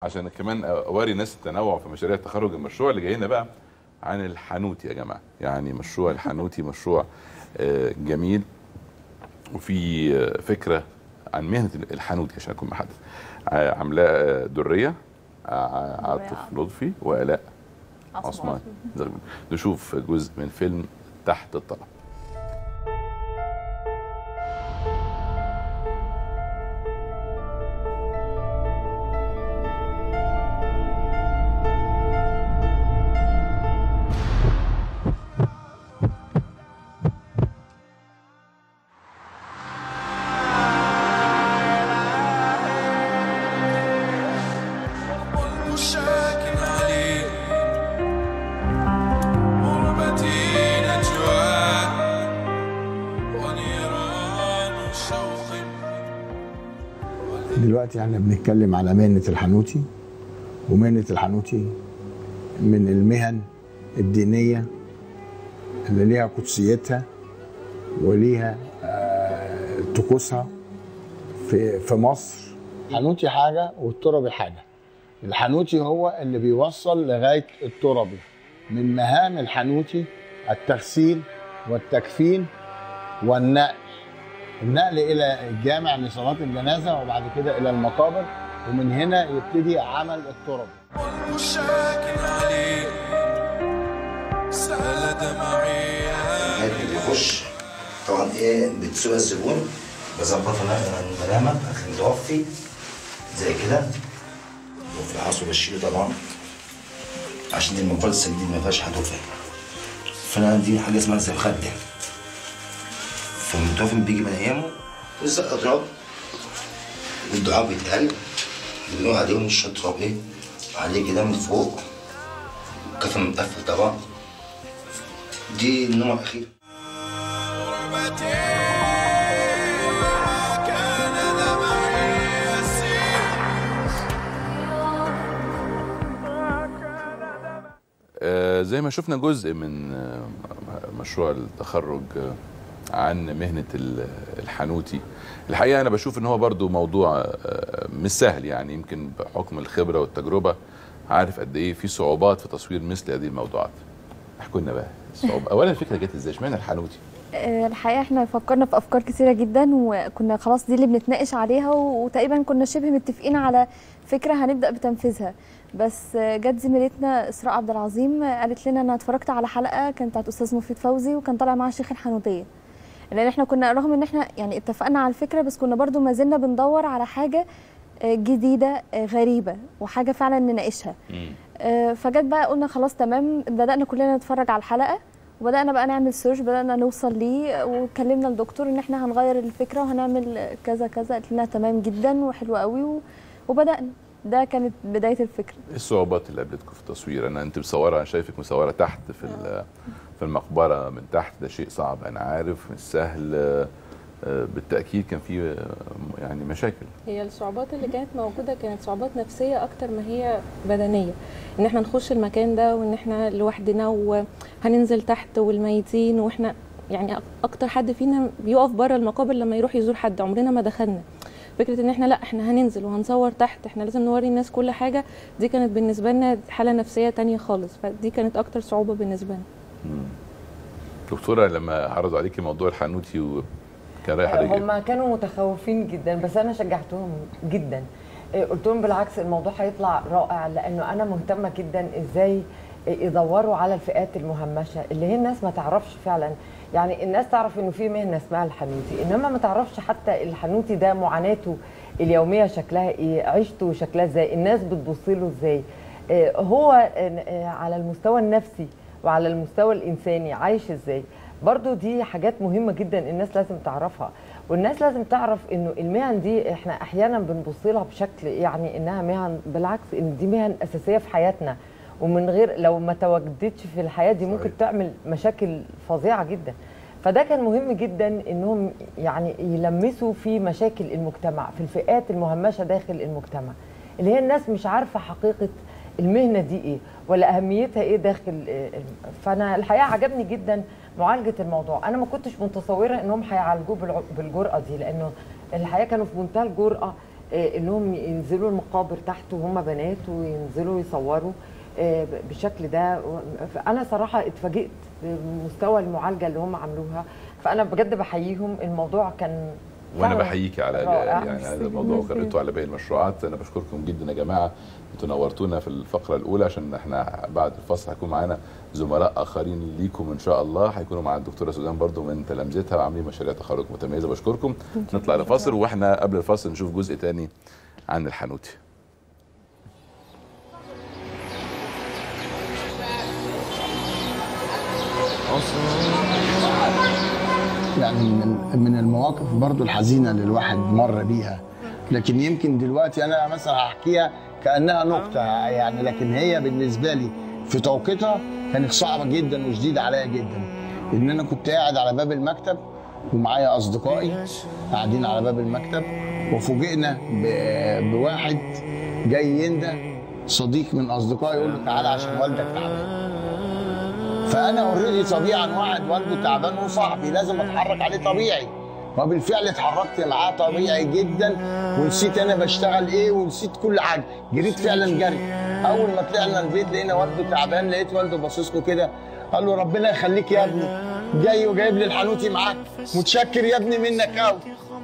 عشان كمان اوري ناس التنوع في مشاريع التخرج المشروع اللي جاي لنا بقى عن الحانوتي يا جماعه يعني مشروع الحانوتي مشروع آه، جميل وفي آه، فكره عن مهنه الحانوتي عشان اكون محدد آه، عاملاه آه، دريه آه، عاطف لطفي والاء عثمان نشوف جزء من فيلم تحت الطلب مشاكل عليه غربتي نجوى ونيران شوق دلوقتي احنا بنتكلم على مهنة الحنوتي ومهنة الحنوتي من المهن الدينية اللي ليها قدسيتها وليها آه، طقوسها في في مصر الحنوتي حاجة والتربي حاجة الحنوتي هو اللي بيوصل لغاية التربي من مهام الحنوتي التغسيل والتكفين والنقل النقل الى الجامع لصلاه الجنازه وبعد كده الى المقابر ومن هنا يبتدي عمل الترب والمشاكل عليه سال دمعي اللي بيخش طبعا ايه بتسوق الزبون بظبط انا الملامه بتاعت المتوفي زي كده وفي العصر بشيله طبعا عشان دي المقالة السجدين ما فيهاش حدوفة فانا دي حاجه اسمها زي خده فالمتوفي لما بيجي من ايامه لسه اضراب والدعاء بيتقال بنقول عليهم وش التراب ايه عليه كده من فوق كفن متقفل طبعا دي النوع الاخير غربتي كان دمعي يسيل آه، زي ما شفنا جزء من آه، مشروع التخرج آه، عن مهنة ال- الحانوتي الحقيقة أنا بشوف إن هو برضو موضوع آه، مش سهل يعني يمكن بحكم الخبرة والتجربة عارف قد إيه في صعوبات في تصوير مثل هذه الموضوعات احكوا لنا بقى الصعوبة أولا الفكرة جت إزاي اشمعنى الحانوتي آه، الحقيقه احنا فكرنا في افكار كثيره جدا وكنا خلاص دي اللي بنتناقش عليها و- وتقريبا كنا شبه متفقين على فكره هنبدا بتنفيذها بس آه، جت زميلتنا اسراء عبد العظيم آه، قالت لنا انا اتفرجت على حلقه كانت بتاعت استاذ مفيد فوزي وكان طالع معاها الشيخ الحنوتيه لان احنا كنا رغم ان احنا يعني اتفقنا على الفكره بس كنا برضو ما زلنا بندور على حاجه آه، جديده آه، غريبه وحاجه فعلا نناقشها آه، فجت بقى قلنا خلاص تمام بدأنا كلنا نتفرج على الحلقة وبدأنا بقى نعمل سيرش بدأنا نوصل ليه وكلمنا الدكتور ان احنا هنغير الفكرة وهنعمل كذا كذا قالت لنا تمام جدا وحلو قوي و- وبدأنا ده كانت بداية الفكرة إيه الصعوبات اللي قابلتكم في التصوير أنا أنت مصورة أنا شايفك مصورة تحت في ال- في المقبرة من تحت ده شيء صعب أنا عارف مش سهل آه، آه، بالتأكيد كان في آه، يعني مشاكل هي الصعوبات اللي كانت موجودة كانت صعوبات نفسية أكتر ما هي بدنية إن احنا نخش المكان ده وإن احنا لوحدنا وهننزل تحت والميتين وإحنا يعني أكتر حد فينا بيقف بره المقابر لما يروح يزور حد عمرنا ما دخلنا فكرة إن احنا لا احنا هننزل وهنصور تحت احنا لازم نوري الناس كل حاجة دي كانت بالنسبة لنا حالة نفسية تانية خالص فدي كانت أكتر صعوبة بالنسبة لنا دكتورة لما عرضوا عليكي موضوع الحانوتي وكان رايح عليك هم كانوا متخوفين جدا بس انا شجعتهم جدا إيه، قلت لهم بالعكس الموضوع هيطلع رائع لانه انا مهتمه جدا ازاي يدوروا على الفئات المهمشه اللي هي الناس ما تعرفش فعلا يعني الناس تعرف انه في مهنه اسمها الحنوتي انما ما تعرفش حتى الحنوتي ده معاناته اليوميه شكلها ايه عيشته شكلها ازاي الناس بتبص له ازاي إيه، هو آه، على المستوى النفسي وعلى المستوى الانساني عايش ازاي برضو دي حاجات مهمة جدا الناس لازم تعرفها والناس لازم تعرف انه المهن دي احنا احيانا بنبص لها بشكل يعني انها مهن بالعكس ان دي مهن اساسية في حياتنا ومن غير لو ما تواجدتش في الحياة دي ممكن صحيح. تعمل مشاكل فظيعة جدا فده كان مهم جدا انهم يعني يلمسوا في مشاكل المجتمع في الفئات المهمشة داخل المجتمع اللي هي الناس مش عارفة حقيقة المهنة دي ايه ولا اهميتها ايه داخل آه، الم- فانا الحقيقة عجبني جدا معالجة الموضوع انا ما كنتش متصورة انهم هيعالجوه بالع- بالجرأة دي لانه الحقيقة كانوا في منتهى الجرأة آه، انهم ينزلوا المقابر تحت وهم بنات وينزلوا يصوروا آه، ب- بالشكل ده و- فانا صراحه اتفاجئت بمستوى المعالجه اللي هم عملوها فانا بجد بحييهم الموضوع كان وانا فعلاً بحييكي على رائع. يعني هذا الموضوع وقررته على باقي المشروعات انا بشكركم جدا يا جماعه انتوا نورتونا في الفقره الاولى عشان احنا بعد الفصل هيكون معانا زملاء اخرين ليكم ان شاء الله هيكونوا مع الدكتوره سوزان برضو من تلامذتها وعاملين مشاريع تخرج متميزه بشكركم نطلع لفاصل واحنا قبل الفاصل نشوف جزء تاني عن الحنوتي يعني من من المواقف برضو الحزينه اللي الواحد مر بيها لكن يمكن دلوقتي انا مثلا هحكيها كانها نكته يعني لكن هي بالنسبه لي في توقيتها كانت صعبه جدا وشديده عليا جدا ان انا كنت قاعد على باب المكتب ومعايا اصدقائي قاعدين على باب المكتب وفوجئنا ب- بواحد جاي يندى صديق من اصدقائي يقول له تعالى عشان والدك تعبان فانا اوريدي طبيعا واحد والده تعبان وصاحبي لازم اتحرك عليه طبيعي وبالفعل اتحركت معاه طبيعي جدا ونسيت انا بشتغل ايه ونسيت كل حاجه جريت فعلا جري اول ما طلعنا البيت لقينا والده تعبان لقيت والده باصص له كده قال له ربنا يخليك يا ابني جاي وجايب لي الحنوتي معاك متشكر يا ابني منك قوي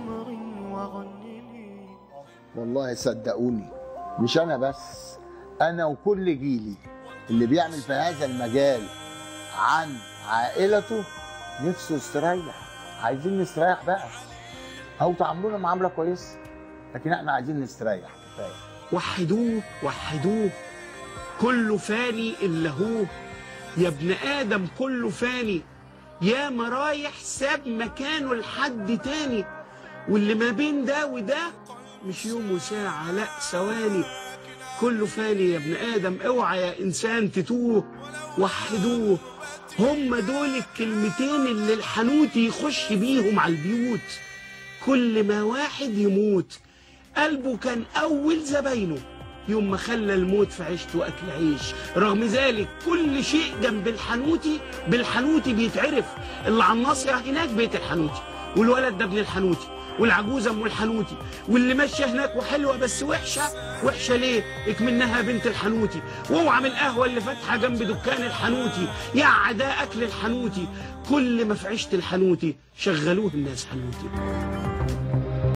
والله صدقوني مش انا بس انا وكل جيلي اللي بيعمل في هذا المجال عن عائلته نفسه يستريح عايزين نستريح بقى او تعاملونا معامله كويسه لكن احنا عايزين نستريح كفايه وحدوه وحدوه كله فاني الا هو يا ابن ادم كله فاني يا مرايح ساب مكانه لحد تاني واللي ما بين ده وده مش يوم وساعة لا ثواني كله فاني يا ابن ادم اوعى يا انسان تتوه وحدوه هم دول الكلمتين اللي الحنوتي يخش بيهم على البيوت كل ما واحد يموت قلبه كان أول زباينه يوم ما خلى الموت في عيشته وأكل عيش رغم ذلك كل شيء جنب الحنوتي بالحنوتي بيتعرف اللي على الناصية هناك بيت الحنوتي والولد ده ابن الحنوتي والعجوزة ام الحنوتي واللي ماشية هناك وحلوة بس وحشة وحشة ليه اكمنها بنت الحنوتي واوعى من القهوة اللي فاتحة جنب دكان الحنوتي يا عداء اكل الحنوتي كل ما في عيشة الحنوتي شغلوه الناس حنوتي